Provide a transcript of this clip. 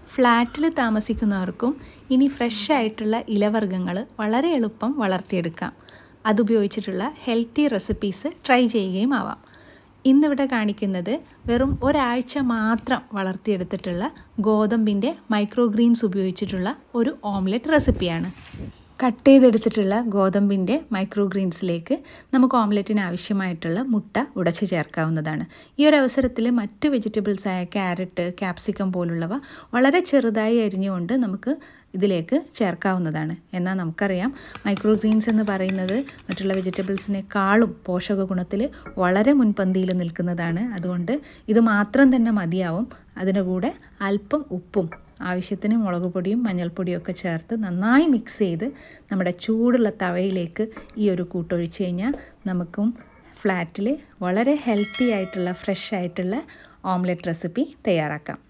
ഫ്ലാറ്റിൽ താമസിക്കുന്നവർക്കും ഇനി ഫ്രഷ് ആയിട്ടുള്ള ഇലവർഗ്ഗങ്ങൾ വളരെ എളുപ്പം വളർത്തിയെടുക്കാം അതുപയോഗിച്ചിട്ടുള്ള ഹെൽത്തി റെസിപ്പീസ് ട്രൈ ചെയ്യുകയും ആവാം ഇന്നിവിടെ കാണിക്കുന്നത് വെറും ഒരാഴ്ച മാത്രം വളർത്തിയെടുത്തിട്ടുള്ള ഗോതമ്പിൻ്റെ മൈക്രോഗ്രീൻസ് ഉപയോഗിച്ചിട്ടുള്ള ഒരു ഓംലെറ്റ് റെസിപ്പിയാണ് കട്ട് ചെയ്തെടുത്തിട്ടുള്ള ഗോതമ്പിൻ്റെ മൈക്രോഗ്രീൻസിലേക്ക് നമുക്ക് ഓംലെറ്റിന് ആവശ്യമായിട്ടുള്ള മുട്ട ഉടച്ചു ചേർക്കാവുന്നതാണ് ഈ ഒരു അവസരത്തിൽ മറ്റ് വെജിറ്റബിൾസായ ക്യാരറ്റ് ക്യാപ്സിക്കം പോലുള്ളവ വളരെ ചെറുതായി അരിഞ്ഞുകൊണ്ട് നമുക്ക് ഇതിലേക്ക് ചേർക്കാവുന്നതാണ് എന്നാൽ നമുക്കറിയാം മൈക്രോഗ്രീൻസ് എന്ന് പറയുന്നത് മറ്റുള്ള വെജിറ്റബിൾസിനേക്കാളും പോഷക ഗുണത്തിൽ വളരെ മുൻപന്തിയിൽ നിൽക്കുന്നതാണ് അതുകൊണ്ട് ഇത് മാത്രം തന്നെ മതിയാവും അതിൻ്റെ കൂടെ അല്പം ഉപ്പും ആവശ്യത്തിന് മുളക് പൊടിയും മഞ്ഞൾപ്പൊടിയും ഒക്കെ ചേർത്ത് നന്നായി മിക്സ് ചെയ്ത് നമ്മുടെ ചൂടുള്ള തവയിലേക്ക് ഈ ഒരു കൂട്ടൊഴിച്ച് കഴിഞ്ഞാൽ നമുക്കും ഫ്ലാറ്റിൽ വളരെ ഹെൽത്തി ആയിട്ടുള്ള ഫ്രഷ് ആയിട്ടുള്ള ഓംലെറ്റ് റെസിപ്പി തയ്യാറാക്കാം